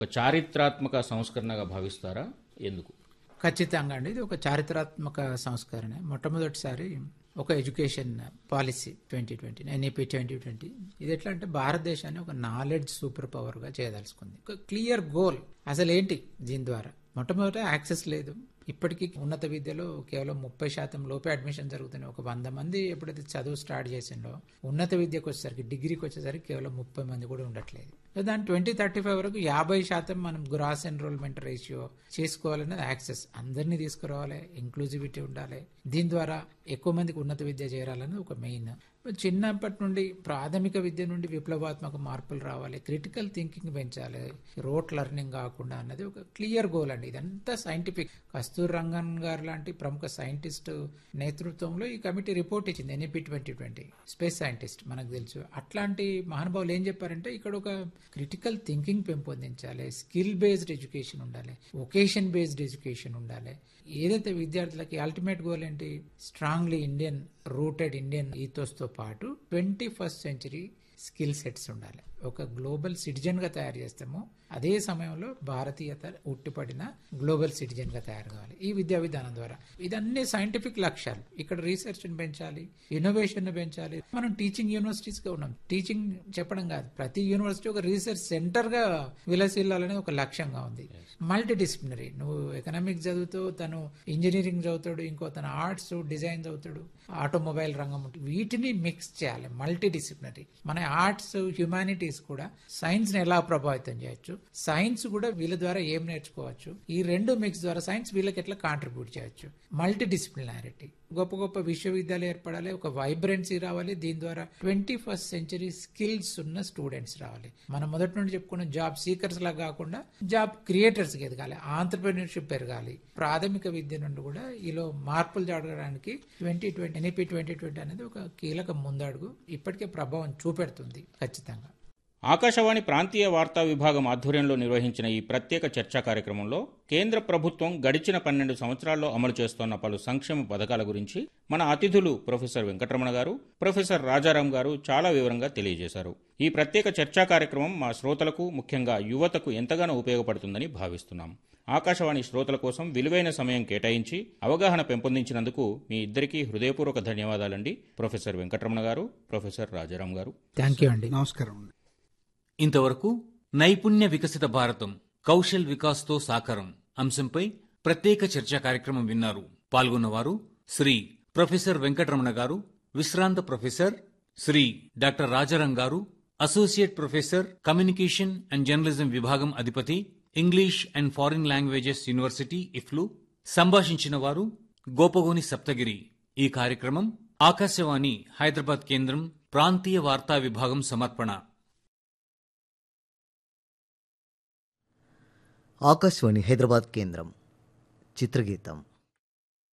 ఒక చారిత్రాత్మక సంస్కరణగా భావిస్తారా ఎందుకు ఖచ్చితంగా అండి ఇది ఒక చారిత్రాత్మక సంస్కరణ మొట్టమొదటిసారి ఒక education policy twenty twenty NEP twenty twenty ఇది ఎట్లా అంటే భారతదేశాన్ని ఒక నాలెడ్జ్ సూపర్ పవర్గా చేయదలుచుకుంది ఒక క్లియర్ గోల్ అసలు ఏంటి దీని ద్వారా మొట్టమొదట యాక్సెస్ లేదు ఇప్పటికీ ఉన్నత విద్యలో కేవలం ముప్పై శాతం లోపే అడ్మిషన్ జరుగుతున్నాయి ఒక వంద మంది ఎప్పుడైతే చదువు స్టార్ట్ చేసిండో ఉన్నత విద్యకు వచ్చేసరికి డిగ్రీకి వచ్చేసరికి కేవలం ముప్పై మంది కూడా ఉండట్లేదు సో దాని ట్వంటీ థర్టీ ఫైవ్ వరకు యాభై శాతం మనం గ్రాస్ ఎన్రోల్మెంట్ రేషియో చేసుకోవాలనేది యాక్సెస్ అందరినీ తీసుకురావాలి ఇంక్లూజివిటీ ఉండాలి దీని ద్వారా ఎక్కువ మందికి ఉన్నత విద్య చేరాలని ఒక మెయిన్ చిన్నప్పటి నుండి ప్రాథమిక విద్య నుండి విప్లవాత్మక మార్పులు రావాలి క్రిటికల్ థింకింగ్ పెంచాలి రోట్ లెర్నింగ్ కాకుండా అన్నది ఒక క్లియర్ గోల్ అండి ఇదంతా సైంటిఫిక్ కస్తూర్ రంగన్ గారు లాంటి ప్రముఖ సైంటిస్ట్ నేతృత్వంలో ఈ కమిటీ రిపోర్ట్ ఇచ్చింది NEP twenty twenty space scientist మనకు తెలుసు అట్లాంటి మహానుభావులు ఏం చెప్పారంటే ఇక్కడ ఒక క్రిటికల్ థింకింగ్ పెంపొందించాలి స్కిల్ బేస్డ్ ఎడ్యుకేషన్ ఉండాలి వొకేషన్ బేస్డ్ ఎడ్యుకేషన్ ఉండాలి ఏదైతే విద్యార్థులకి అల్టిమేట్ గోల్ ఏంటి స్ట్రాంగ్లీ ఇండియన్ రూటెడ్ ఇండియన్ ఈథోస్తో పాటు twenty first century skill sets ఉండాలి ఒక గ్లోబల్ సిటిజన్ గా తయారు చేస్తాము అదే సమయంలో భారతీయత ఉట్టిపడిన గ్లోబల్ సిటిజన్ గా తయారు కావాలి ఈ విద్యా విధానం ద్వారా ఇదన్నీ సైంటిఫిక్ లక్ష్యాలు ఇక్కడ రీసెర్చ్ పెంచాలి ఇన్నోవేషన్ పెంచాలి మనం టీచింగ్ యూనివర్సిటీస్ గా ఉన్నాం టీచింగ్ చెప్పడం కాదు ప్రతి యూనివర్సిటీ ఒక రీసెర్చ్ సెంటర్ గా విలసిల్లాలనే ఒక లక్ష్యంగా ఉంది మల్టీ డిసిప్లినరీ నువ్వు ఎకనామిక్స్ చదువుతూ తను ఇంజనీరింగ్ చదువుతాడు ఇంకో తన ఆర్ట్స్ డిజైన్ చదువుతాడు ఆటోమొబైల్ రంగం ఉంటుంది వీటిని మిక్స్ చేయాలి మల్టీ డిసిప్లినరీ మన ఆర్ట్స్ హ్యుమానిటీస్ కూడా సైన్స్ ని ఎలా ప్రభావితం చేయొచ్చు సైన్స్ కూడా వీళ్ళ ద్వారా ఏం నేర్చుకోవచ్చు ఈ రెండు మిక్స్ ద్వారా సైన్స్ వీళ్ళకి ఎట్లా కాంట్రిబ్యూట్ చేయొచ్చు మల్టీ డిసిప్లినారిటీ గొప్ప గొప్ప విశ్వవిద్యాలయాలు ఏర్పడాలి ఒక వైబ్రెన్సీ రావాలి దీని ద్వారా ట్వంటీ ఫస్ట్ సెంచరీ స్కిల్స్ ఉన్న స్టూడెంట్స్ రావాలి మనం మొదటి నుండి చెప్పుకున్న జాబ్ సీకర్స్ లా కాకుండా జాబ్ క్రియేటర్స్ ఎదగాలి ఆంటర్ప్రినర్షిప్ పెరగాలి ప్రాథమిక విద్య నుండి కూడా ఈలో మార్పులు జరగడానికి twenty twenty NEP twenty twenty అనేది ఒక కీలక ముందడుగు ఇప్పటికే ప్రభావం చూపెడుతుంది ఖచ్చితంగా ఆకాశవాణి ప్రాంతీయ వార్తా విభాగం ఆధ్వర్యంలో నిర్వహించిన ఈ ప్రత్యేక చర్చా కార్యక్రమంలో కేంద్ర ప్రభుత్వం గడిచిన పన్నెండు సంవత్సరాల్లో అమలు చేస్తోన్న పలు సంక్షేమ పథకాల గురించి మన అతిథులు ప్రొఫెసర్ వెంకటరమణ గారు ప్రొఫెసర్ రాజారాం గారు చాలా వివరంగా తెలియజేశారు ఈ ప్రత్యేక చర్చా కార్యక్రమం మా శ్రోతలకు ముఖ్యంగా యువతకు ఎంతగానో ఉపయోగపడుతుందని భావిస్తున్నాం ఆకాశవాణి శ్రోతల కోసం విలువైన సమయం కేటాయించి అవగాహన పెంపొందించినందుకు మీ ఇద్దరికీ హృదయపూర్వక ధన్యవాదాలండి ప్రొఫెసర్ వెంకటరమణ గారు ప్రొఫెసర్ రాజారాం గారు థ్యాంక్ యూ అండి నమస్కారం అండి ఇంతవరకు నైపుణ్య వికసిత భారతం కౌశల్ వికాస్తో సాకారం అంశంపై ప్రత్యేక చర్చా కార్యక్రమం విన్నారు పాల్గొన్నవారు శ్రీ ప్రొఫెసర్ వెంకటరమణ గారు విశ్రాంత ప్రొఫెసర్ శ్రీ డాక్టర్ రాజారాం గారు associate professor communication and journalism విభాగం అధిపతి English and foreign languages university EFLU సంభాషించిన వారు గోపగోని సప్తగిరి ఈ కార్యక్రమం ఆకాశవాణి హైదరాబాద్ కేంద్రం ప్రాంతీయ వార్తా విభాగం సమర్పణ ఆకాశవాణి హైదరాబాద్ కేంద్రం చిత్రగీతం